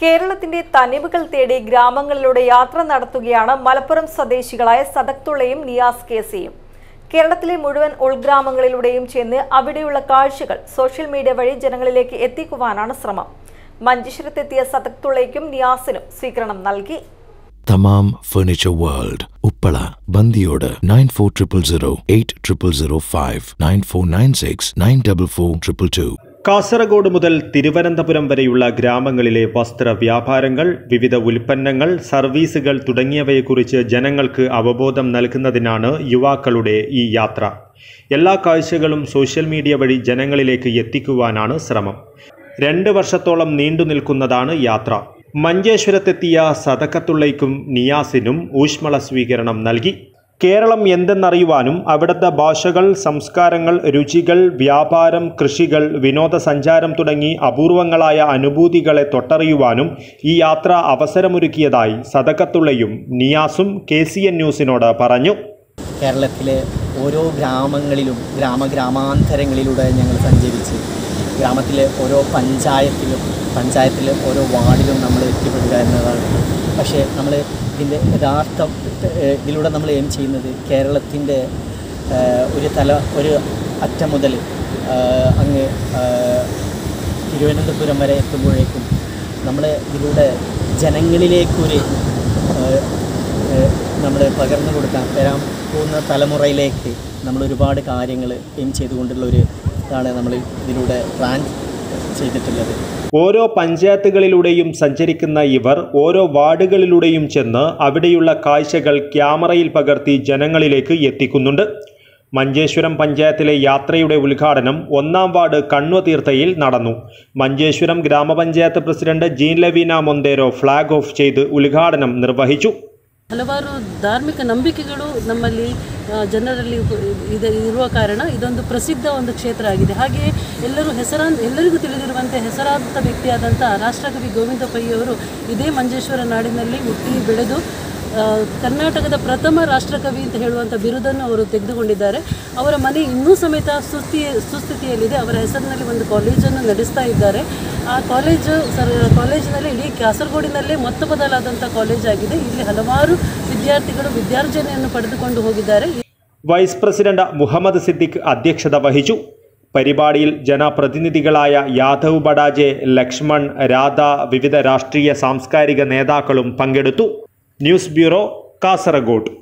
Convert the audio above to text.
കേരളത്തിന്റെ തനിവുകൾ തേടി ഗ്രാമങ്ങളിലൂടെ യാത്ര നടത്തുകയാണ് മലപ്പുറം സ്വദേശികളായ സദക്തുള്ളയും നിയാസ് കേസിയും കേരളത്തിലെ മുഴുവൻ ഉൾഗ്രാമങ്ങളിലൂടെയും ചെന്ന് അവിടെയുള്ള കാഴ്ചകൾ സോഷ്യൽ മീഡിയ വഴി ജനങ്ങളിലേക്ക് എത്തിക്കുവാനാണ് ശ്രമം മഞ്ചേശ്വരത്തെത്തിയ സദക്തുള്ളയ്ക്കും നിയാസിനും സ്വീകരണം നൽകി Thamam furniture world Uppala Bandiyod nine four triple zero eight triple zero five nine four nine six nine double four triple two Kasaragod മുതൽ തിരുവനന്തപുരം വരെയുള്ള ഗ്രാമങ്ങളിലെ വസ്ത്ര വ്യാപാരങ്ങൾ വിവിധ ഉൽപ്പന്നങ്ങൾ സർവീസുകൾ തുടങ്ങിയവയെക്കുറിച്ച് ജനങ്ങൾക്ക് അവബോധം നൽകുന്നതിനാണ് യുവാക്കളുടെ ഈ യാത്ര എല്ലാ കാഴ്ചകളും സോഷ്യൽ മീഡിയ വഴി ജനങ്ങളിലേക്ക് എത്തിക്കുവാനാണ് ശ്രമം രണ്ട് വർഷത്തോളം നീണ്ടു നിൽക്കുന്നതാണ് യാത്ര മഞ്ചേശ്വരത്തെത്തിയ സതക്കത്തുള്ളയ്ക്കും നിയാസിനും ഊഷ്മള സ്വീകരണം നൽകി കേരളം എന്തെന്നറിയുവാനും അവിടുത്തെ ഭാഷകൾ സംസ്കാരങ്ങൾ രുചികൾ വ്യാപാരം കൃഷികൾ വിനോദസഞ്ചാരം തുടങ്ങി അപൂർവങ്ങളായ അനുഭൂതികളെ തൊട്ടറിയുവാനും ഈ യാത്ര അവസരമൊരുക്കിയതായി സദക്കത്തുള്ളയും നിയാസും കെ സി എൻ ന്യൂസിനോട് പറഞ്ഞു കേരളത്തിലെ ഓരോ ഗ്രാമങ്ങളിലും ഗ്രാമഗ്രാമാന്തരങ്ങളിലൂടെ ഞങ്ങൾ സഞ്ചരിച്ച് ഗ്രാമത്തിലെ ഓരോ പഞ്ചായത്തിലും പഞ്ചായത്തിലെ ഓരോ വാർഡിലും നമ്മൾ എത്തിപ്പെടുക എന്നതാണ് പക്ഷേ നമ്മൾ ഇതിൻ്റെ യഥാർത്ഥ ഏഹ്, ഇതിലൂടെ നമ്മൾ എയിം ചെയ്യുന്നത് കേരളത്തിൻ്റെ ഏഹ്, ഒരു തല ഒരു അറ്റം മുതൽ ഏഹ്, അങ്ങ് ഏഹ്, തിരുവനന്തപുരം വരെ എത്തുമ്പോഴേക്കും നമ്മൾ ഇതിലൂടെ ജനങ്ങളിലേക്കൊരു നമ്മൾ പകർന്നു കൊടുക്കാൻ വരാൻ പോകുന്ന തലമുറയിലേക്ക് നമ്മൾ ഒരുപാട് കാര്യങ്ങൾ എയിം ചെയ്തുകൊണ്ടുള്ള ഒരു ഇതാണ് നമ്മൾ ഇതിലൂടെ പ്ലാൻ ചെയ്തിട്ടുള്ളത് ഓരോ പഞ്ചായത്തുകളിലൂടെയും സഞ്ചരിക്കുന്ന ഇവർ ഓരോ വാർഡുകളിലൂടെയും ചെന്ന് അവിടെയുള്ള കാഴ്ചകൾ ക്യാമറയിൽ പകർത്തി ജനങ്ങളിലേക്ക് എത്തിക്കുന്നുണ്ട് മഞ്ചേശ്വരം പഞ്ചായത്തിലെ യാത്രയുടെ ഉദ്ഘാടനം ഒന്നാം വാർഡ് കണ്വതീർത്ഥയിൽ നടന്നു മഞ്ചേശ്വരം ഗ്രാമപഞ്ചായത്ത് president Jean Laveena Montero flag off ചെയ്ത് ഉദ്ഘാടനം നിർവഹിച്ചു ಹಲವಾರು ಧಾರ್ಮಿಕ ನಂಬಿಕೆಗಳು ನಮ್ಮಲ್ಲಿ ಆ, ಜನರಲ್ಲಿ ಇದೆ ಇರುವ ಕಾರಣ ಇದೊಂದು ಪ್ರಸಿದ್ಧ ಒಂದು ಕ್ಷೇತ್ರ ಆಗಿದೆ ಹಾಗೆಯೇ ಎಲ್ಲರೂ ಹೆಸರಾನ್ ಎಲ್ಲರಿಗೂ ತಿಳಿದಿರುವಂತೆ ಹೆಸರಾಂತ ವ್ಯಕ್ತಿಯಾದಂಥ ರಾಷ್ಟ್ರಕವಿ ಗೋವಿಂದ ಪೈ ಅವರು ಇದೇ ಮಂಜೇಶ್ವರ ನಾಡಿನಲ್ಲಿ ಹುಟ್ಟಿ ಬೆಳೆದು ಆ, ಕರ್ನಾಟಕದ ಪ್ರಥಮ ರಾಷ್ಟ್ರಕವಿ ಅಂತ ಹೇಳುವಂಥ ಬಿರುದನ್ನು ಅವರು ತೆಗೆದುಕೊಂಡಿದ್ದಾರೆ ಅವರ ಮನೆ ಇನ್ನೂ ಸಮೇತ ಸುಸ್ಥಿ ಸುಸ್ಥಿತಿಯಲ್ಲಿದೆ ಅವರ ಹೆಸರಿನಲ್ಲಿ ಒಂದು ಕಾಲೇಜನ್ನು ನಡೆಸ್ತಾ ಇದ್ದಾರೆ ಆ ಕಾಲೇಜು ಸರ್ ಕಾಲೇಜಿನಲ್ಲಿ ಇಡೀ ಕಾಸರಗೋಡಿನಲ್ಲೇ ಮೊತ್ತ ಮೊದಲಾದಂಥ ಕಾಲೇಜ್ ಆಗಿದೆ ಇಲ್ಲಿ ಹಲವಾರು ವಿದ್ಯಾರ್ಥಿಗಳು ವಿದ್ಯಾರ್ಜನೆಯನ್ನು ಪಡೆದುಕೊಂಡು ಹೋಗಿದ್ದಾರೆ വൈസ് പ്രസിഡന്റ് മുഹമ്മദ് സിദ്ദിഖ് അധ്യക്ഷത വഹിച്ചു പരിപാടിയിൽ ജനപ്രതിനിധികളായ യാദവ് ബഡാജെ ലക്ഷ്മൺ രാധ വിവിധ രാഷ്ട്രീയ സാംസ്കാരിക നേതാക്കളും പങ്കെടുത്തു ന്യൂസ് ബ്യൂറോ കാസർഗോഡ്